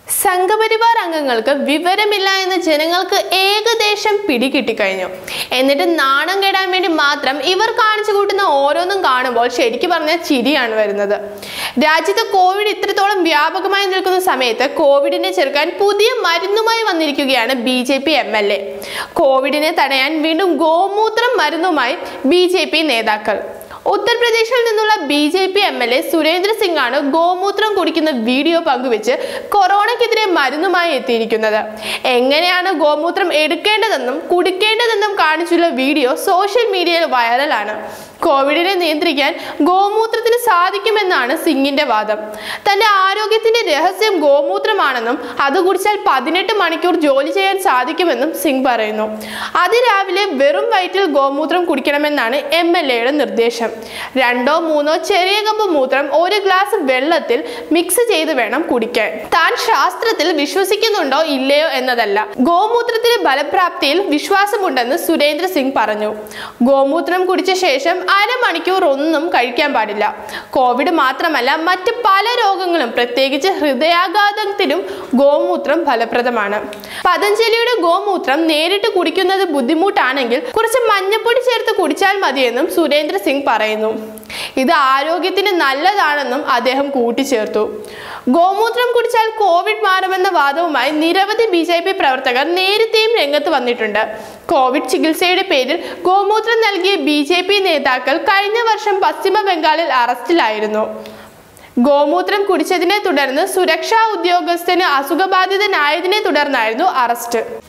സംഘപരിവാർ അംഗങ്ങൾക്ക് വിവരമില്ല എന്ന് ജനങ്ങൾക്ക് ഏകദേശം പിടികിട്ടിക്കഴിഞ്ഞു എന്നിട്ട് നാണം കെടാൻ വേണ്ടി മാത്രം ഇവർ കാണിച്ചു കൂട്ടുന്ന ഓരോന്നും കാണുമ്പോൾ ശരിക്കും പറഞ്ഞാൽ ചിരിയാണ് വരുന്നത് രാജ്യത്ത് കോവിഡ് ഇത്രത്തോളം വ്യാപകമായി നിൽക്കുന്ന സമയത്ത് കോവിഡിനെ ചെറുക്കാൻ പുതിയ മരുന്നുമായി വന്നിരിക്കുകയാണ് B J P M L A കോവിഡിനെ തടയാൻ വീണ്ടും ഗോമൂത്രം മരുന്നുമായി ബി ജെ പി നേതാക്കൾ ഉത്തർപ്രദേശിൽ നിന്നുള്ള B J P M L A Surendra Singh ആണ് ഗോമൂത്രം കുടിക്കുന്ന വീഡിയോ പങ്കുവെച്ച് കൊറോണയ്ക്കെതിരെ മരുന്നുമായി എത്തിയിരിക്കുന്നത് എങ്ങനെയാണ് ഗോമൂത്രം എടുക്കേണ്ടതെന്നും കുടിക്കേണ്ടതെന്നും കാണിച്ചുള്ള വീഡിയോ സോഷ്യൽ മീഡിയയിൽ വൈറലാണ് കോവിഡിനെ നിയന്ത്രിക്കാൻ ഗോമൂത്രത്തിന് സാധിക്കുമെന്നാണ് സിംഗിന്റെ വാദം തന്റെ ആരോഗ്യത്തിന്റെ രഹസ്യം ഗോമൂത്രമാണെന്നും അത് കുടിച്ചാൽ പതിനെട്ട് മണിക്കൂർ ജോലി ചെയ്യാൻ സാധിക്കുമെന്നും സിംഗ് പറയുന്നു അതിരാവിലെ വെറും വയറ്റിൽ ഗോമൂത്രം കുടിക്കണമെന്നാണ് എം എൽ എയുടെ നിർദ്ദേശം രണ്ടോ മൂന്നോ ചെറിയ കപ്പ് മൂത്രം ഒരു ഗ്ലാസ് വെള്ളത്തിൽ മിക്സ് ചെയ്ത് വേണം കുടിക്കാൻ താൻ ശാസ്ത്രത്തിൽ വിശ്വസിക്കുന്നുണ്ടോ ഇല്ലയോ എന്നതല്ല ഗോമൂത്രത്തിന്റെ ഫലപ്രാപ്തിയിൽ വിശ്വാസമുണ്ടെന്ന് സുരേന്ദ്ര സിംഗ് പറഞ്ഞു ഗോമൂത്രം കുടിച്ച ശേഷം അരമണിക്കൂർ ഒന്നും കഴിക്കാൻ പാടില്ല കോവിഡ് മാത്രമല്ല മറ്റ് പല രോഗങ്ങളും പ്രത്യേകിച്ച് ഹൃദയാഘാതത്തിനും ഗോമൂത്രം ഫലപ്രദമാണ് പതഞ്ജലിയുടെ ഗോമൂത്രം നേരിട്ട് കുടിക്കുന്നത് ബുദ്ധിമുട്ടാണെങ്കിൽ കുറച്ച് മഞ്ഞപ്പൊടി ചേർത്ത് കുടിച്ചാൽ മതിയെന്നും സുരേന്ദ്ര സിംഗ് പറയുന്നു ഇത് ആരോഗ്യത്തിന് നല്ലതാണെന്നും അദ്ദേഹം കൂട്ടിച്ചേർത്തു ഗോമൂത്രം കുടിച്ചാൽ കോവിഡ് മാറുമെന്ന വാദവുമായി നിരവധി ബി ജെ പി പ്രവർത്തകർ നേരത്തെയും രംഗത്ത് വന്നിട്ടുണ്ട് കോവിഡ് ചികിത്സയുടെ പേരിൽ ഗോമൂത്രം നൽകിയ ബി ജെ പി നേതാക്കൾ കഴിഞ്ഞ വർഷം പശ്ചിമ ബംഗാളിൽ അറസ്റ്റിലായിരുന്നു ഗോമൂത്രം കുടിച്ചതിനെ തുടർന്ന് സുരക്ഷാ ഉദ്യോഗസ്ഥന് അസുഖബാധിതനായതിനെ തുടർന്നായിരുന്നു അറസ്റ്റ്